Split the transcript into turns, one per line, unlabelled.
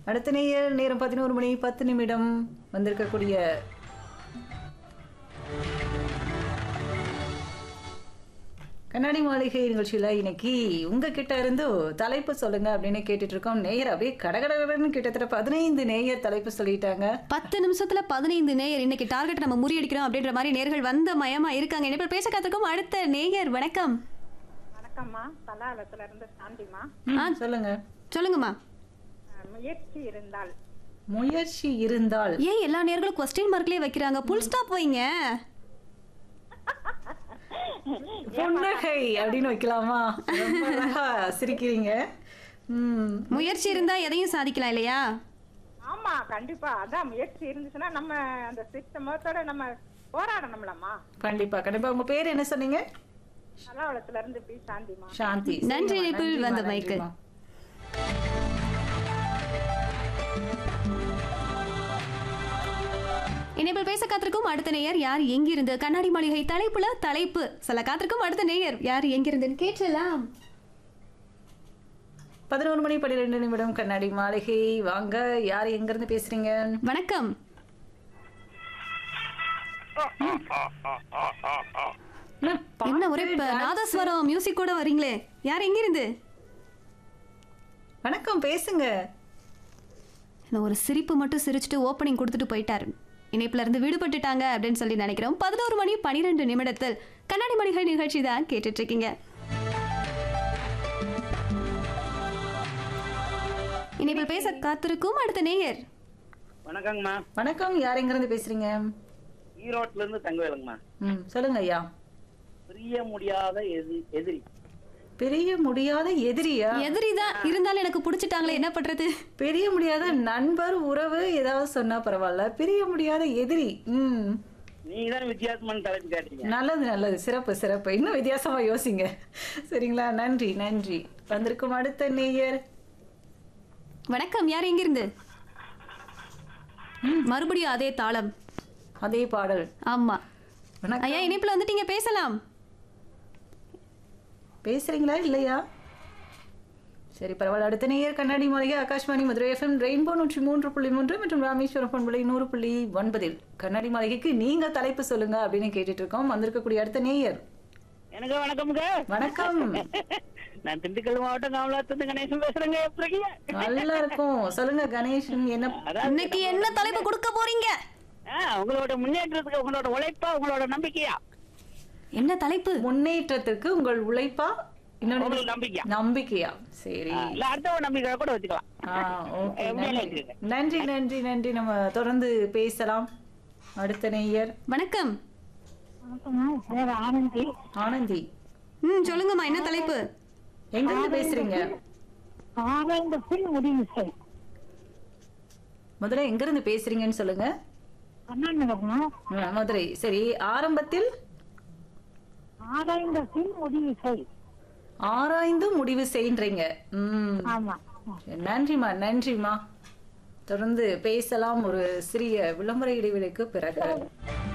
அடுத்த நேயர் நேரம் பதினோரு மணி பத்து நிமிடம் வந்திருக்கக்கூடிய கண்ணாடி மாளிகை நிகழ்ச்சியில இன்னைக்கு உங்ககிட்ட இருந்து தலைப்பு சொல்லுங்க அப்படின்னு கேட்டுட்டு இருக்கோம் நேயர் அப்படியே கடகடகடன்னு கிட்டத்தட்ட பதினைந்து நேயர் தலைப்பு சொல்லிட்டாங்க
பத்து நிமிஷத்துல பதினைந்து நேயர் இன்னைக்கு டார்கெட் நம்ம முறியடிக்கிறோம் அப்படின்ற மாதிரி நேர்கள் வந்த மயமா இருக்காங்க என்ன பேர் பேச காத்திருக்கோம் அடுத்த நேயர் வணக்கம்
வணக்கம்மா தலாலத்துல இருந்து சாந்திமா
ம், சொல்லுங்க
சொல்லுங்கம்மா
அஹ் முயற்சி இருந்தால்
முயற்சி இருந்தால்
ஏன் எல்லா நேர்களும் கொஸ்டின் மார்க்லயே வைக்கிறாங்க புல் ஸ்டாப் வைங்க
புன்னகை அப்படின்னு வைக்கலாமா ரொம்ப அழகா சிரிக்கிறீங்க ம்
முயற்சி இருந்தா எதையும் சாதிக்கலாம் இல்லையா
ஆமா கண்டிப்பா அதான் முயற்சி இருந்துச்சுன்னா நம்ம அந்த சித்த முகத்தோட நம்ம போராடணும்லம்மா
கண்டிப்பா கண்டிப்பா உங்க பேர் என்ன சொன்னீங்க
தலாவளத்துல இருந்து பி சாந்திமா
சாந்தி
நன்றி,
சரிம்மா,
இணைப்பில்
நன்றிம்மா,
வந்த மைக்கு.
நன்றிம்மா.
இணைப்பில் பேச காத்திருக்கும் அடுத்த நேயர் யார் எங்கிருந்து கண்ணாடி மாளிகை தலைப்புல தலைப்பு சொல்ல காத்திருக்கும் அடுத்த நேயர் யார் எங்கிருந்துன்னு கேட்டலாம்
பதினோரு மணி பன்னிரெண்டு நிமிடம் கண்ணாடி மாளிகை வாங்க யார் எங்க இருந்து பேசுறீங்க
வணக்கம்
என்ன,
என்ன ஒரே
பாட்டு,
ப-
dance?
நாதஸ்வரம் மியூசிக் கூட வரீங்களே யார் எங்கிருந்து
வணக்கம் பேசுங்க
இந்த ஒரு சிரிப்பு மட்டும் சிரிச்சுட்டு ஓப்பனிங் கொடுத்துட்டு போயிட்டாரு இணைப்புல இருந்து விடுபட்டுட்டாங்க அப்படின்னு சொல்லி நினைக்கிறோம் பதினோரு மணி பனிரெண்டு நிமிடத்தில் கண்ணாடி மணிகள் நிகழ்ச்சி தான் கேட்டுட்டு இருக்கீங்க இணைப்பில் பேச காத்திருக்கும் அடுத்த நேயர்
வணக்கங்கம்மா
வணக்கம் யார் எங்க இருந்து பேசுறீங்க
ஈரோட்ல இருந்து தங்கவேலுங்கம்மா
ம் சொல்லுங்க ஐயா
பிரிய முடியாத எதி எதிரி
பெரிய முடியாத எதிரியா
எதிரி தான் இருந்தாலும் எனக்கு பிடிச்சிட்டாங்களே என்ன பண்றது
பெரிய முடியாத நண்பர் உறவு ஏதாவது சொன்னா பரவாயில்ல பெரிய முடியாத எதிரி ம்
நீங்க தான் வித்தியாசமான தலைப்பு கேட்டீங்க
நல்லது நல்லது சிறப்பு சிறப்பு இன்னும் வித்தியாசமா யோசிங்க சரிங்களா நன்றி நன்றி வந்திருக்கும் அடுத்த நேயர்
வணக்கம் யார் எங்கிருந்து மறுபடியும் அதே தாளம்
அதே பாடல்
ஆமா
வணக்கம்
ஐயா இணைப்புல வந்துட்டீங்க பேசலாம்
பேசுறீங்களா இல்லையா சரி பரவாயில்ல அடுத்த நேயர் கண்ணாடி மாளிகை ஆகாஷ்வாணி மதுரை எஃப்எம் ரெயின்போ நூற்றி மூன்று புள்ளி மூன்று மற்றும் ராமேஸ்வரம் பண்புலை நூறு புள்ளி ஒன்பதில் கண்ணாடி மாளிகைக்கு நீங்க தலைப்பு சொல்லுங்க அப்படின்னு கேட்டுட்டு இருக்கோம் வந்திருக்கக்கூடிய அடுத்த நேயர்
எனக்கு வணக்கம்ங்க
வணக்கம்
நான் திண்டுக்கல் மாவட்டம் காமலாத்திருந்து கணேசன் பேசுறேங்க எப்படி இருக்கீங்க?
நல்லா இருக்கும் சொல்லுங்க கணேஷன் என்ன
அதாவது
இன்னைக்கு என்ன தலைப்பு கொடுக்க போறீங்க
ஆ, உங்களோட முன்னேற்றத்துக்கு உங்களோட உழைப்பா உங்களோட நம்பிக்கையா
என்ன தலைப்பு
முன்னேற்றத்திற்கு உங்கள் உழைப்பா இன்னொன்னு
உங்களுக்கு நம்பிக்கையா
நம்பிக்கையா சரி
ஆ, இல்ல அடுத்த நம்பிக்கை கூட வச்சுக்கலாம்
ஆ, okay,
எப்படி
நன்றி.
வச்சுக்கங்க.
நன்றி நன்றி நன்றி நம்ம தொடர்ந்து பேசலாம் அடுத்த நேயர்
வணக்கம்
ஆனந்தி
ஆனந்தி
ம் சொல்லுங்கம்மா என்ன தலைப்பு
எங்க இருந்து பேசுறீங்க
ஆராய்ந்தபின் முடிவு செய்
முதல்ல எங்க இருந்து பேசுறீங்கன்னு சொல்லுங்க
அண்ணா நகர்மா
ஆ, மதுரை சரி ஆரம்பத்தில்
ஆராய்ந்த பின் முடிவு செய்
ஆராய்ந்து முடிவு செய்ன்றீங்க ம்
ஆமா
நன்றிம்மா நன்றிம்மா தொடர்ந்து பேசலாம் ஒரு சிறிய விளம்பர இடைவெளிக்கு பிறகு